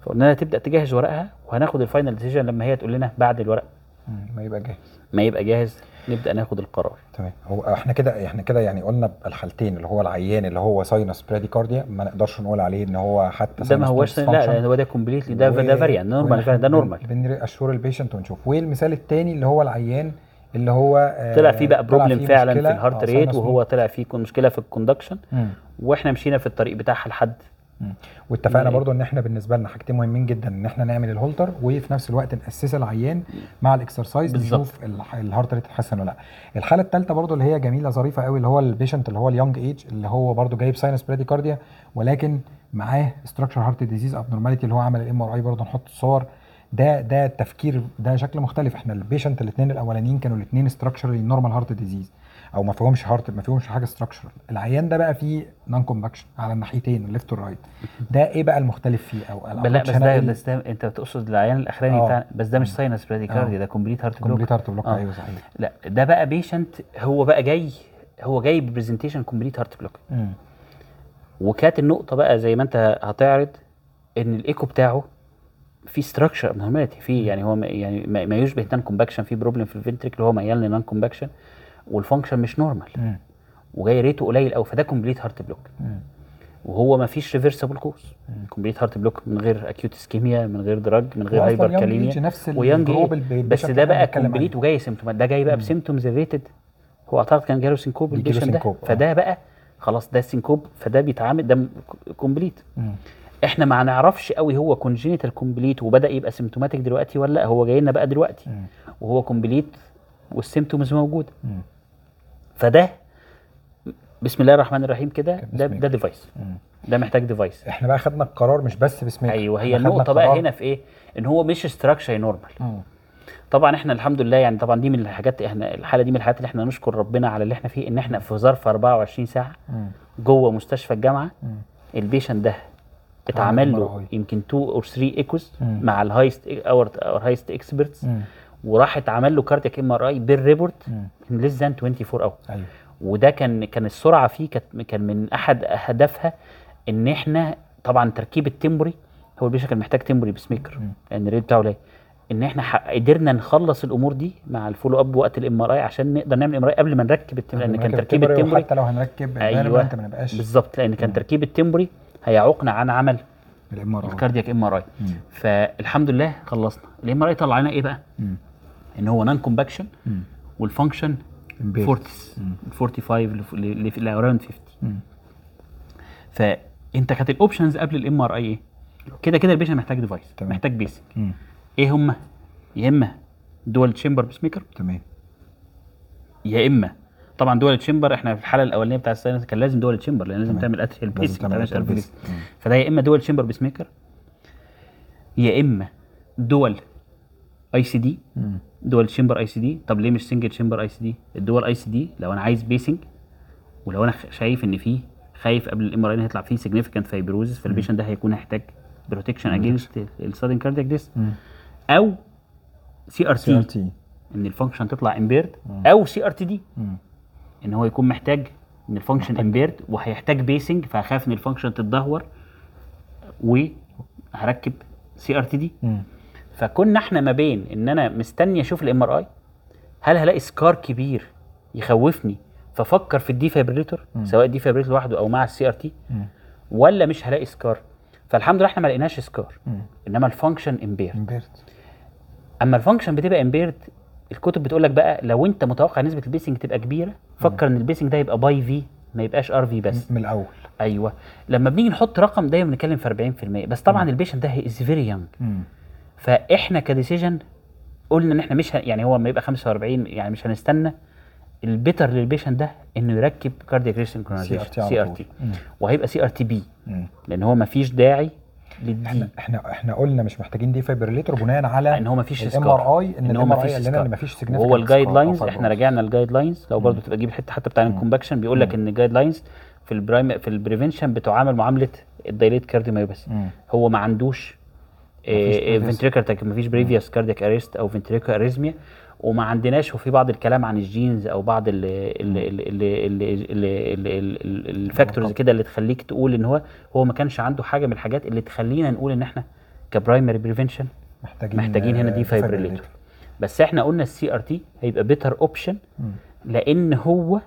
فقلنا لها تبدا تجهز ورقها وهناخد الفاينل ديسيجن لما هي تقول لنا بعد الورق مم. ما يبقى جاهز ما يبقى جاهز نبدا ناخد القرار تمام هو احنا كده احنا كده يعني قلنا الحالتين اللي هو العيان اللي هو ساينس براديكارديا ما نقدرش نقول عليه ان هو حتى ده ما sinus هوش dysfunction. لا هو ده كومبليتلي ده ده فاريانت نورمال ده نورمال بنشور البيشنت ونشوف والمثال الثاني اللي هو العيان اللي هو آه، طلع فيه بقى طلع بروبلم فيه فعلا في مشكلة، الهارت آه، ريت sinus وهو طلع فيه كون- مشكله في الكوندكشن مم. واحنا مشينا في الطريق بتاعها لحد مم. واتفقنا مم. برضو ان احنا بالنسبه لنا حاجتين مهمين جدا ان احنا نعمل الهولتر وفي نفس الوقت ناسس العيان مع الاكسرسايز بالظبط. نشوف الح- الهارت ريت اتحسن ولا لا الحاله الثالثه برضو اللي هي جميله ظريفه قوي اللي هو البيشنت اللي هو اليونج ايج اللي هو برضو جايب ساينس براديكارديا ولكن معاه ستراكشر هارت ديزيز ابنورماليتي اللي هو عمل الام ار اي برضو نحط الصور ده ده التفكير ده شكل مختلف احنا البيشنت الاثنين الاولانيين كانوا الاثنين ستراكشرالي نورمال هارت ديزيز او ما فيهمش هارت ما فيهمش حاجه ستراكشرال العيان ده بقى فيه نون كومباكشن على الناحيتين الليفت والرايت ده ايه بقى المختلف فيه او لا بس ده بس ده انت تقصد العيان الاخراني آه. بتاع بس ده مش ساينس براديكارديا آه. ده كومبليت هارت بلوك كومبليت هارت بلوك آه. ايوه صحيح لا ده بقى بيشنت هو بقى جاي هو جاي ببرزنتيشن كومبليت هارت بلوك مم. وكانت النقطه بقى زي ما انت هتعرض ان الايكو بتاعه في ستراكشر ابنورماليتي في يعني هو ما- يعني ما ما يشبه نان كومباكشن في بروبلم في الفنتريكل هو ميال لنان كومباكشن والفانكشن مش نورمال مم. وجاي ريته قليل قوي فده كومبليت هارت بلوك مم. وهو ما فيش ريفرسبل كوز كومبليت هارت بلوك من غير اكيوت اسكيميا من غير دراج من غير وأصلاً هايبر young كاليميا age نفس ويانج الجروب إيه؟ اللي بس البيشنت ده اللي بقى بنتكلم كومبليت عليه. وجاي سيمتومات ده جاي بقى بسيمتومز ريتد هو اعتقد كان جاله سينكوب بيجيله البيشنت ده سينكوب، آه. فده بقى خلاص ده سينكوب فده بيتعامل ده كومبليت مم. احنا ما نعرفش قوي هو كونجينيتال كومبليت وبدا يبقى سيمتوماتيك دلوقتي ولا لا هو جاي لنا بقى دلوقتي مم. وهو كومبليت والسيمتومز موجوده مم. فده بسم الله الرحمن الرحيم كده بسم ده الله. ده ديفايس مم. ده محتاج ديفايس احنا بقى خدنا القرار مش بس بسمك ايوه هي النقطه بقى هنا في ايه ان هو مش ستراكشر نورمال مم. طبعا احنا الحمد لله يعني طبعا دي من الحاجات احنا الحاله دي من الحاجات اللي احنا نشكر ربنا على اللي احنا فيه ان احنا في ظرف 24 ساعه مم. جوه مستشفى الجامعه مم. البيشنت ده اتعمل له MRI. يمكن 2 او 3 ايكوز مم. مع الهايست اور اور هايست اكسبرتس مم. وراح اتعمل له كاردياك ام ار اي بالريبورت مم. ان ليس ذان 24 اور ايوه وده كان كان السرعه فيه كانت كان من احد اهدافها ان احنا طبعا تركيب التمبري هو البيشنت كان محتاج تمبري بسميكر مم. لان الريت بتاعه قليل ان احنا ح- قدرنا نخلص الامور دي مع الفولو اب وقت الام ار اي عشان نقدر نعمل ام ار اي قبل ما نركب التمبري لان كان هنركب تركيب التمبري التمبري وحتى لو هنركب أيوة. ايوه انت ما نبقاش بالظبط لان كان تركيب التمبري هيعوقنا عن عمل الام ار الكاردياك ام ار اي فالحمد لله خلصنا الام ار اي طلع لنا ايه بقى ان هو نان كومباكشن والفانكشن فورتس 45 اللي في اراوند 50 فانت كانت الاوبشنز قبل الام ار اي ايه؟ كده كده البيشنت محتاج ديفايس تمام. محتاج بيسك ايه هم؟ يا اما دول تشامبر بسميكر تمام يا اما طبعا دول تشامبر احنا في الحاله الاولانيه بتاع الساينس كان لازم دول تشامبر لان لازم تمام. تعمل اتريال لازم بيسك تعمل ما تعملش atrial ألف basic. بيسك. مم. فده يا اما دول تشامبر بسميكر يا اما دول اي سي دي مم. دول تشامبر اي سي دي طب ليه مش سنجل تشامبر اي سي دي الدول اي سي دي لو انا عايز بيسنج ولو انا خ- شايف ان فيه خايف قبل الام ار اي هيطلع فيه سيجنيفيكانت فايبروزس فالبيشنت ده هيكون هيحتاج بروتكشن اجينست السادن كاردياك ديس مم. او سي ار سي ار تي تي ان الفانكشن تطلع امبيرد او سي ار تي دي مم. ان هو يكون محتاج ان الفانكشن امبيرد وهيحتاج بيسنج فهخاف ان الفانكشن تتدهور وهركب سي ار تي دي مم. فكنا احنا ما بين ان انا مستني اشوف الام ار اي هل هلاقي سكار كبير يخوفني فافكر في الدي فابريليتور سواء الدي فابريليتور لوحده او مع السي ار تي مم. ولا مش هلاقي سكار فالحمد لله احنا ما لقيناش سكار مم. انما الفانكشن امبيرد امبيرت اما الفانكشن بتبقى امبيرد الكتب بتقول لك بقى لو انت متوقع نسبه البيسنج تبقى كبيره فكر ان البيسنج ده يبقى باي في ما يبقاش ار في بس من الاول ايوه لما بنيجي نحط رقم دايما بنتكلم في 40% بس طبعا البيشنت ده از فيري يونج مم. فاحنا كديسيجن قلنا ان احنا مش ه... يعني هو لما يبقى 45 يعني مش هنستنى البيتر للبيشنت ده انه يركب كاردياك ريسنكرونايزيشن CRT على سي ار طول. تي مم. وهيبقى سي ار تي بي مم. لان هو ما فيش داعي للدي احنا احنا احنا قلنا مش محتاجين دي فايبريليتور بناء على ان هو ما فيش الام سكار ار اي ان ان هو الام ار مفيش اي قال لنا سكار. ان مفيش significant وهو الجايد scar لاينز أو احنا fibrosis. رجعنا الجايد لاينز لو برضه تبقى تجيب الحته حتى بتاع الكومباكشن بيقول لك ان الجايد لاينز في البرايم في البريفنشن بتعامل معامله الدايليت كارديوميوباثي مم. هو ما عندوش مفيش previous. فنتريكر ما فيش بريفيوس كاردياك اريست او فنتريكر اريزميا وما عندناش وفي بعض الكلام عن الجينز او بعض الفاكتورز كده اللي تخليك تقول ان هو هو ما كانش عنده حاجه من الحاجات اللي تخلينا نقول ان احنا كبرايمري بريفنشن محتاجين محتاجين هنا آه، دي فايبريليتور بس احنا قلنا السي ار تي هيبقى بيتر اوبشن مم. لان هو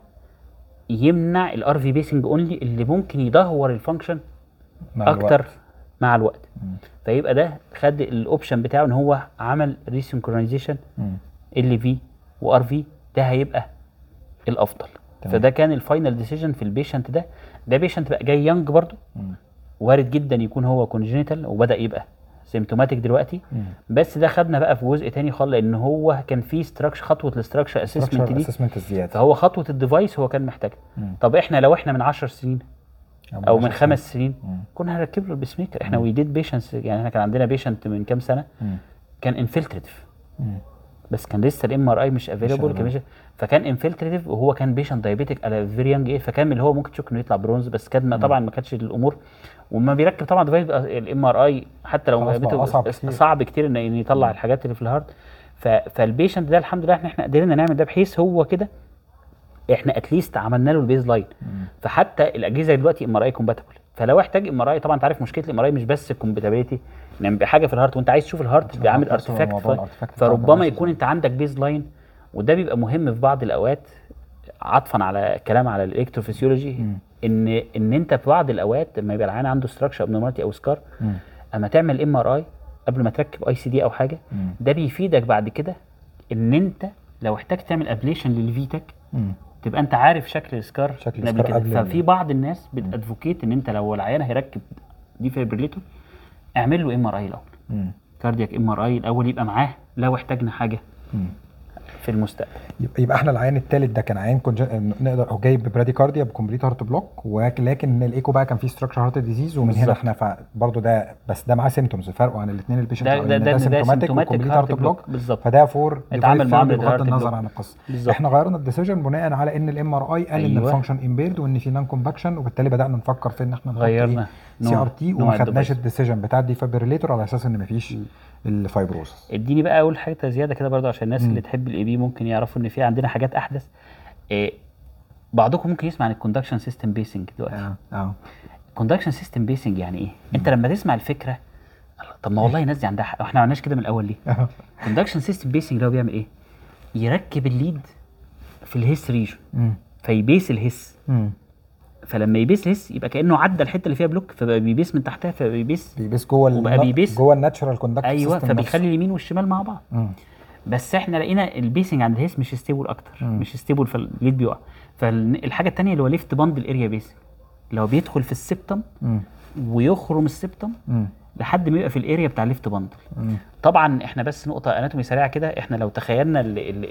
يمنع الار في بيسنج اونلي اللي ممكن يدهور الفانكشن مع اكتر الوقت. مع الوقت مم. فيبقى ده خد الاوبشن بتاعه ان هو عمل ريسynchronization مم. ال في وار في ده هيبقى الافضل تمام. فده كان الفاينل ديسيجن في البيشنت ده ده بيشنت بقى جاي يونج برضه مم. وارد جدا يكون هو كونجينيتال وبدا يبقى سيمتوماتيك دلوقتي مم. بس ده خدنا بقى في جزء تاني خالص لان هو كان في ستراكشر خطوه الاستراكشر اسسمنت دي اسسمنت الزياده فهو خطوه الديفايس هو كان محتاجها مم. طب احنا لو احنا من 10 سنين او من عشر خمس سنين مم. كنا هنركب له البيس ميكر احنا وي ديد بيشنتس يعني احنا كان عندنا بيشنت من كام سنه مم. كان انفلتريتيف مم. بس كان لسه الام ار اي مش افيلبل كان available. مش فكان انفلتريتيف وهو كان بيشنت دايابيتك على فيري يانج ايه فكان من اللي هو ممكن تشك انه يطلع برونز بس كان ما- طبعا ما كانتش الامور وما بيركب طبعا ديفايس الام ار اي حتى لو خلاص بقى بيته- أصعب كتير. صعب كتير ان إن يطلع الحاجات اللي في الهارت ف... فالبيشنت ده الحمد لله احنا احنا قدرنا نعمل ده بحيث هو كده احنا اتليست عملنا له البيز لاين فحتى الاجهزه دلوقتي ام ار اي كومباتبل فلو احتاج ام ار اي طبعا انت عارف مشكله الام ار اي مش بس الكومباتيبيليتي ان يبقى حاجه في الهارت وانت عايز تشوف الهارت عشان بيعمل خاطر ارتفاكت موضوع ف... الارتفاكت بتاع فربما الدماغ. يكون انت عندك بيز لاين وده بيبقى مهم في بعض الاوقات عطفا على الكلام على الالكتروفيسيولوجي مم. ان ان انت في بعض الاوقات لما يبقى العيان عنده ستراكشر ابنورماليتي او سكار مم. اما تعمل ام ار اي قبل ما تركب اي سي دي او حاجه مم. ده بيفيدك بعد كده ان انت لو احتاج تعمل ابليشن للفيتك مم. تبقى انت عارف شكل السكار شكل من السكار كده قبل ال- ففي بعض الناس بتادفوكيت ان انت لو العيان هيركب دي فيبريليتور اعمل له ام ار اي الاول مم. كاردياك ام ار اي الاول يبقى معاه لو احتاجنا حاجه مم. في المستقبل يبقى يبقى احنا العيان الثالث ده كان عيان كونج... نقدر هو جاي ببراديكارديا بكومبليت هارت بلوك ولكن الايكو بقى كان فيه ستراكشر هارت ديزيز ومن هنا بالظبط. احنا ف... برضه ده بس ده معاه سيمتومز فرقوا عن الاثنين البيشنت ده- ده- ده- ده سيمتوماتيك symptomatic وكومبليت heart هارت block. بلوك بالظبط. فده فور اتعامل device معاملة therapy بغض heart النظر block. عن القصه بالظبط. احنا غيرنا الديسيجن بناء على ان الام ار اي قال ان أيوة. الفانكشن امبيرد وان في نان كومباكشن وبالتالي بدانا نفكر في ان احنا نحط غيرنا سي نوع- ار تي نوع وما خدناش الديفايس. الديسيجن بتاع الديفابريليتور على اساس ان مفيش الفايبروسس اديني بقى اول حاجه زياده كده برضه عشان الناس مم. اللي تحب الاي بي ممكن يعرفوا ان في عندنا حاجات احدث إيه بعضكم ممكن يسمع عن الكوندكشن سيستم بيسنج دلوقتي اه اه الكوندكشن سيستم بيسنج يعني ايه انت لما تسمع الفكره الله، طب ما والله الناس دي عندها حق احنا ما عملناش كده من الاول ليه الكوندكشن سيستم بيسنج ده هو بيعمل ايه يركب الليد في الهيس ريجن مم. فيبيس الهيس مم. فلما يبيس الهيس يبقى كانه عدى الحته اللي فيها بلوك فبقى بيبيس من تحتها فبيبيس بيبيس جوه وبقى النا- بيبيس- جوه الناتشرال كوندكت ايوه فبيخلي اليمين والشمال مع بعض مم. بس احنا لقينا البيسنج عند الهيس مش ستيبل اكتر مم. مش ستيبل فالليد بيقع فالحاجه الثانيه اللي هو ليفت باندل اريا بيسنج اللي هو بيدخل في السبتم مم. ويخرم السبتم مم. لحد ما يبقى في الاريا بتاع الليفت باندل مم. طبعا احنا بس نقطه اناتومي سريعه كده احنا لو تخيلنا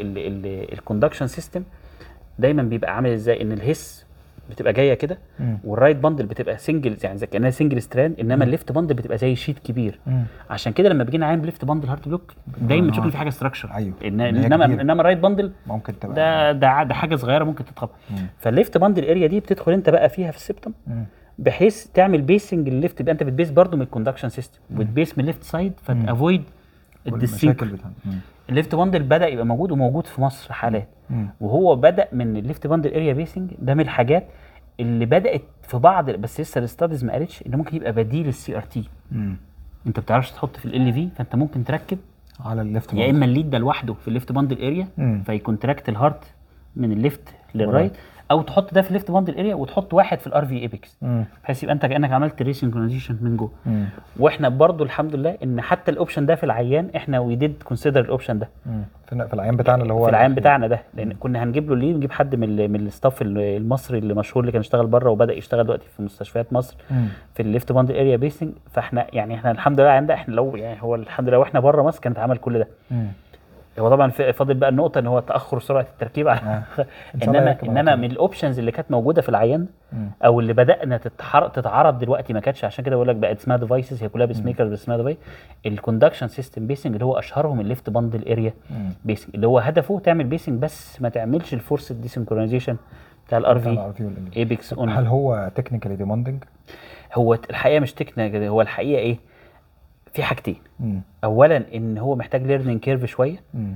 الكوندكشن سيستم دايما بيبقى عامل ازاي ان الهيس بتبقى جايه كده مم. والرايت باندل بتبقى سنجل يعني زي كانها سنجل ستراند انما الليفت باندل بتبقى زي شيت كبير مم. عشان كده لما بيجي نعمل ليفت باندل هارت بلوك دايما بنشوف ان في حاجه ستراكشر أيوة. إن إن هي انما كبيرة. انما الرايت باندل ممكن تبقى ده ده ده حاجه صغيره ممكن تتخبط مم. فالليفت باندل اريا دي بتدخل انت بقى فيها في السبتم مم. بحيث تعمل بيسنج الليفت يبقى انت بتبيس برضو من الكوندكشن سيستم وتبيس من الليفت سايد فتافويد والمشاكل الديسينك بتاعها مم. الليفت باندل بدا يبقى موجود وموجود في مصر حالات مم. وهو بدا من الليفت باندل اريا بيسنج ده من الحاجات اللي بدات في بعض بس لسه الاستاديز ما قالتش ان ممكن يبقى بديل السي ار تي مم. انت ما بتعرفش تحط في ال في فانت ممكن تركب على الليفت يا اما الليد ده لوحده في الليفت باندل اريا مم. فيكونتراكت الهارت من الليفت للرايت او تحط ده في الليفت باندل اريا وتحط واحد في الار في ايبكس مم. بحيث يبقى انت كانك عملت ريسنكرونايزيشن من جوه مم. واحنا برضو الحمد لله ان حتى الاوبشن ده في العيان احنا وي ديد كونسيدر الاوبشن ده مم. في في العيان بتاعنا اللي هو في العيان بتاعنا ده لان كنا هنجيب له ليه نجيب حد من ال- من الستاف ال- المصري اللي مشهور اللي كان اشتغل بره وبدا يشتغل دلوقتي في مستشفيات مصر مم. في الليفت باندل اريا بيسنج فاحنا يعني احنا الحمد لله عندنا احنا لو يعني هو الحمد لله واحنا بره مصر كانت عمل كل ده مم. هو طبعا في- فاضل بقى النقطه ان هو تاخر سرعه التركيب على آه. إن شاء الله انما يركب على انما طول. من الاوبشنز اللي كانت موجوده في العيان مم. او اللي بدانا تتحر... تتعرض دلوقتي ما كانتش عشان كده بقول لك بقت اسمها ديفايسز هي كلها بيس ميكرز بس اسمها ديفايس الكوندكشن سيستم بيسنج اللي هو اشهرهم الليفت باندل اريا مم. بيسنج اللي هو هدفه تعمل بيسنج بس ما تعملش الفورس ديسنكرونايزيشن بتاع الار بتاع في ال RV وال LV. ايبكس هل اون هو تكنيكالي ديماندنج؟ هو الحقيقه مش تكنيكال هو الحقيقه ايه في حاجتين اولا ان هو محتاج ليرنينج كيرف شويه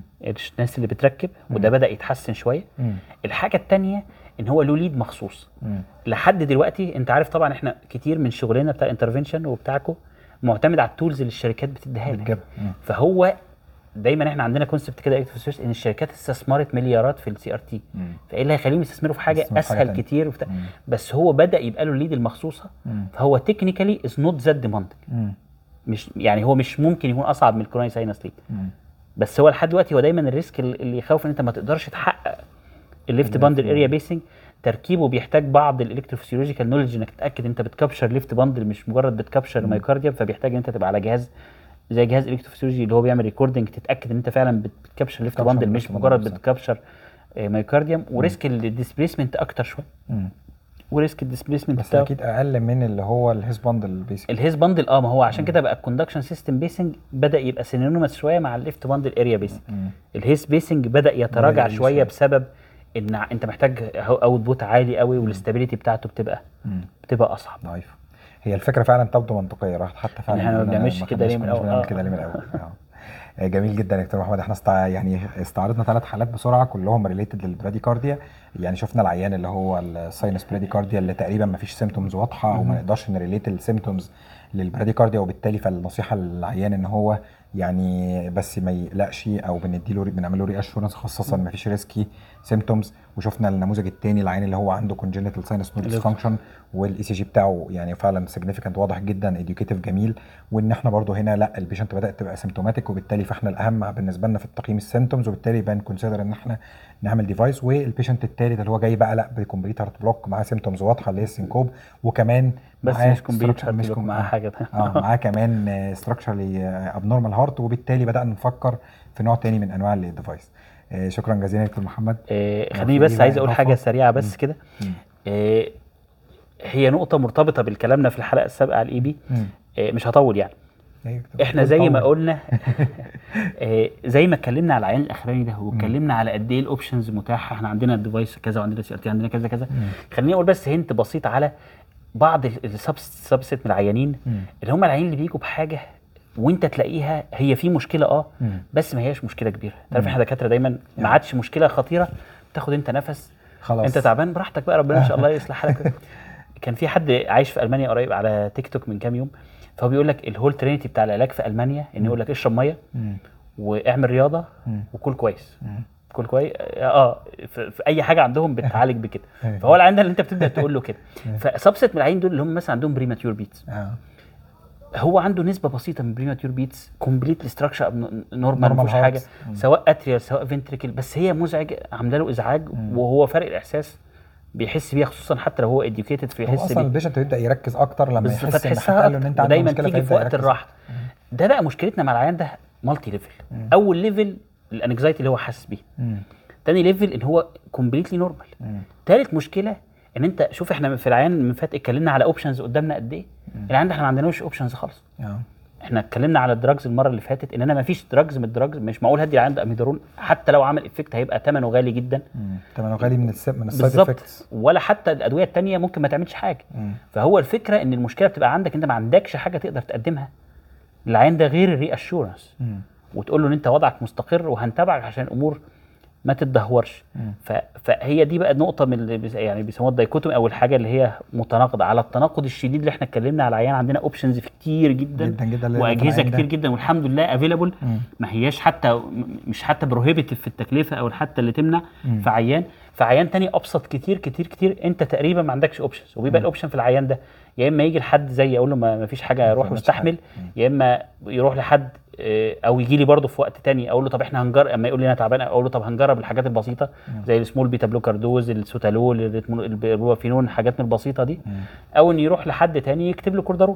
الناس اللي بتركب وده بدا يتحسن شويه الحاجه الثانيه ان هو له ليد مخصوص لحد دلوقتي انت عارف طبعا احنا كتير من شغلنا بتاع الانترفنشن وبتاعكم معتمد على التولز اللي الشركات بتديها لك بتجيب مم. فهو دايما احنا عندنا كونسبت كده اكتف ريسيرش ان الشركات استثمرت مليارات في السي ار تي مم. فايه اللي هيخليهم يستثمروا في حاجه يستثمروا في حاجة اسهل تانية. كتير وبتاع. مم. بس هو بدا يبقى له الليد المخصوصه مم. فهو تكنيكالي از نوت ذات ديماندنج مم. مش يعني هو مش ممكن يكون اصعب من الكوروني ساينس ليد مم. بس هو لحد دلوقتي هو دايما الريسك اللي يخوف ان انت ما تقدرش تحقق الليفت باندل اريا بيسنج تركيبه بيحتاج بعض الالكتروفيسيولوجيكال نولج انك تتاكد انت بتكابشر ليفت باندل مش مجرد بتكابشر مايكارديوم فبيحتاج ان انت تبقى على جهاز زي جهاز الكتروفيسيولوجي اللي هو بيعمل ريكوردنج تتاكد ان انت فعلا بت- بتكابشر ليفت بتكابشر باندل left مش bundle مجرد بالظبط. بتكابشر آه، مايكارديوم وريسك الديسبيسمنت اكتر شويه مم. وريسك الديسبيسمنت بس بتاعه اكيد اقل من اللي هو الهيس باندل بيسك الهيز باندل اه ما هو عشان كده بقى الكوندكشن سيستم بيسنج بدا يبقى سينونيمس شويه مع الليفت باندل اريا بيسنج الهيس بيسنج بدا يتراجع يقل شويه شوية. بسبب ان ع- انت محتاج اوت بوت عالي قوي والاستابيليتي بتاعته بتبقى بتبقى اصعب ضعيف هي الفكره فعلا تبدو منطقيه راحت حتى فعلا إحنا ما إن بنعملش ما كده ليه خدناش- من كناش الأول. بنعمل آه. كده ليه من الاول آه. آه، جميل جدا يا دكتور محمد احنا استع... يعني استعرضنا ثلاث حالات بسرعه كلهم ريليتد للبراديكارديا يعني شفنا العيان اللي هو الساينس براديكارديا اللي تقريبا ما فيش سيمتومز واضحه او ما نقدرش نريليت السيمتومز للبراديكارديا وبالتالي فالنصيحه للعيان ان هو يعني بس ما يقلقش او بنديله بنعمل له ري اشورنس خاصه ما فيش ريسكي سيمتومز وشفنا النموذج الثاني العيان اللي هو عنده كونجنتال ساينس نود ديسفانكشن والاي سي جي بتاعه يعني فعلا سيجنيفيكانت واضح جدا اديوكيتيف جميل وان احنا برضو هنا لا البيشنت بدات تبقى سيمتوماتيك وبالتالي فاحنا الاهم بالنسبه لنا في التقييم السيمتومز وبالتالي بنكونسيدر ان احنا نعمل ديفايس والبيشنت الثالث اللي هو جاي بقى لا بكمبليت هارت بلوك معاه سيمتومز واضحه اللي هي السينكوب وكمان بس معاه مش كومبليت structure- مش كوم- معاه آه. حاجه اه معاه كمان ستراكشرلي ابنورمال هارت وبالتالي بدانا نفكر في نوع تاني من انواع الديفايس آه، شكرا جزيلا يا دكتور محمد آه لو خليني في بس بقى عايز اقول إضافة. حاجه سريعه بس كده مم. آه هي نقطه مرتبطه بالكلامنا في الحلقه السابقه على الاي بي مم. آه مش هطول يعني أيوة يا دكتور. احنا زي ما طول. قلنا آه، زي ما اتكلمنا على العين الاخراني ده واتكلمنا على قد ايه الاوبشنز متاحه احنا عندنا الديفايس كذا وعندنا سي ار تي عندنا كذا كذا خليني اقول بس هنت بسيط على بعض السبست من العيانين مم. اللي هم العيانين اللي بيجوا بحاجه وانت تلاقيها هي في مشكله اه مم. بس ما هياش مشكله كبيره تعرف احنا دكاتره دايما ما عادش مشكله خطيره تاخد انت نفس خلاص انت تعبان براحتك بقى ربنا ان شاء الله يصلح حالك كان في حد عايش في المانيا قريب على تيك توك من كام يوم فهو بيقول لك الهول ترينيتي بتاع العلاج في المانيا ان يقول لك اشرب ميه مم. واعمل رياضه مم. وكل كويس مم. كل كويس اه في, في اي حاجه عندهم بتعالج بكده أيوة. فهو العين ده اللي انت بتبدا تقول له كده فسبست من العين دول اللي هم مثلا عندهم بريماتيور بيتس اه هو عنده نسبه بسيطه من بريماتيور بيتس كومبليت ستراكشر نورمال ما Normal فيهوش حاجه hearts. مم. سواء اتريال سواء فنتريكل بس هي مزعج عامله له ازعاج وهو فرق الاحساس بيحس بيها خصوصا حتى لو هو اديوكيتد هو فيحس اصلا بيه البيشنت يبدا يركز اكتر لما بالظبط، يحس ان فتحسها حد قال له ان انت أكتر. عندك ودايما مشكله تيجي في فيبدأ وقت يركز. الراحه ده بقى مشكلتنا مع العيان ده مالتي ليفل اول ليفل الانكزايتي اللي هو حاسس بيه مم. تاني ليفل ان هو كومبليتلي نورمال مم. تالت مشكله ان انت شوف احنا في العيان من فات اتكلمنا على اوبشنز قدامنا قد ايه العيان ده احنا ما عندناش اوبشنز خالص اه احنا اتكلمنا على الدراجز المره اللي فاتت ان انا ما فيش دراجز من الدراجز مش معقول هدي العيان ده اميدارون حتى لو عمل افكت هيبقى ثمنه غالي جدا مم. طبعا غالي من السب من السايد بالظبط افكتس ولا حتى الادويه التانية ممكن ما تعملش حاجه فهو الفكره ان المشكله بتبقى عندك انت ما عندكش حاجه تقدر تقدمها للعيان ده غير الري اشورنس وتقول له ان انت وضعك مستقر وهنتابعك عشان الامور ما تتدهورش ف... فهي دي بقى نقطه من اللي بيس... يعني بيسموها الدايكوتومي او الحاجه اللي هي متناقضه على التناقض الشديد اللي احنا اتكلمنا على العيان عندنا اوبشنز كتير جدا جدا جدا اللي واجهزه العيان ده. كتير جدا والحمد لله افيلابل ما هياش حتى م- مش حتى بروهيبيتيف في التكلفه او حتى اللي تمنع في عيان في عيان تاني ابسط كتير كتير كتير انت تقريبا ما عندكش اوبشنز وبيبقى الاوبشن في العيان ده يا اما يجي لحد زي اقول له ما ما فيش حاجه روح تعملش واستحمل يا اما يروح لحد آه، او يجي لي برضه في وقت تاني اقول له طب احنا هنجرب اما يقول لي انا تعبان اقول له طب هنجرب الحاجات البسيطه زي السمول بيتا بلوكر دوز السوتالول الريتمو- البروفينون الحاجات من البسيطه دي او ان يروح لحد تاني يكتب له كوردارول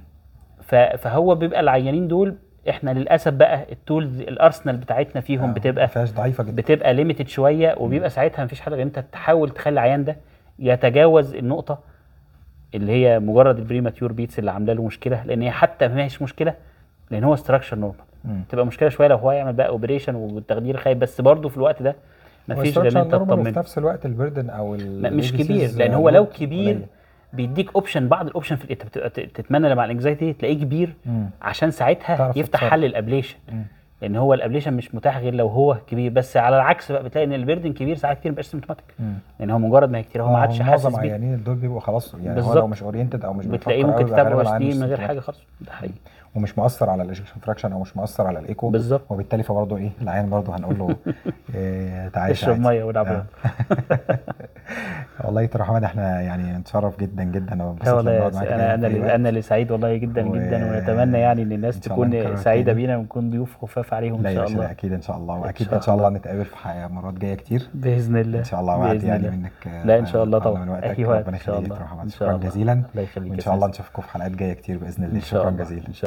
ف- فهو بيبقى العيانين دول احنا للاسف بقى التولز الارسنال بتاعتنا فيهم بتبقى فيهاش ضعيفه جدا بتبقى ليميتد شويه وبيبقى ساعتها مفيش حل غير انت تحاول تخلي العيان ده يتجاوز النقطه اللي هي مجرد البريماتيور بيتس اللي عامله له مشكله لان هي حتى ما هيش مشكله لان هو ستراكشر نورمال تبقى مشكله شويه لو هو يعمل بقى اوبريشن والتخدير خايف بس برضه في الوقت ده مفيش غير ان انت وفي تطمن نفس الوقت البردن او لا، مش كبير لان هو لو كبير بيديك اوبشن بعض الاوبشن في انت بتبقى ت- تتمنى لما الانكزايتي تلاقيه كبير مم. عشان ساعتها تعرف يفتح تتصرف. حل الابليشن لان هو الابليشن مش متاح غير لو هو كبير بس على العكس بقى بتلاقي ان البيردن كبير ساعات كتير مبقاش سيمتوماتيك لان هو مجرد ما هي كتير هو ما آه، عادش هم حاسس معظم بيه عيانين دول بيبقوا خلاص يعني هو بالظبط. لو مش اورينتد او مش بتلاقيه بيفكر ممكن أوي، كتاب غالباً او عنده دي من غير symptomatic. حاجه خالص ده حقيقي ومش مؤثر على الايجكشن فراكشن او مش مؤثر على الايكو بالظبط. وبالتالي فبرضه ايه العيان برضه هنقول له إيه تعالى اشرب تعالى. ميه والعب رياضة. والله يا دكتور حماد احنا يعني نتشرف جدا جدا لا وانبسط والله لما يا نقعد معاك سي- انا انا في أي اللي- وقت. انا اللي سعيد والله جدا و- جدا ونتمنى يعني ان الناس إن شاء الله تكون نكرر سعيده تاني. بينا ونكون ضيوف خفاف عليهم لا ان يا شاء باشا الله اكيد ان شاء الله واكيد شاء ان شاء الله الله. نتقابل في حياه مرات جايه كتير باذن الله ان شاء الله وعد بإذن يعني الله. منك آه، لا ان شاء الله طبعا طبعا من وقتك اي وقت ربنا ان شاء يخليك يا الله دكتور محمد ان شاء شكرا الله جزيلا الله يخليك وان يا شاء الله سيدي. نشوفكم في حلقات جايه كتير باذن الله ان شاء شكرا الله جزيلا ان شاء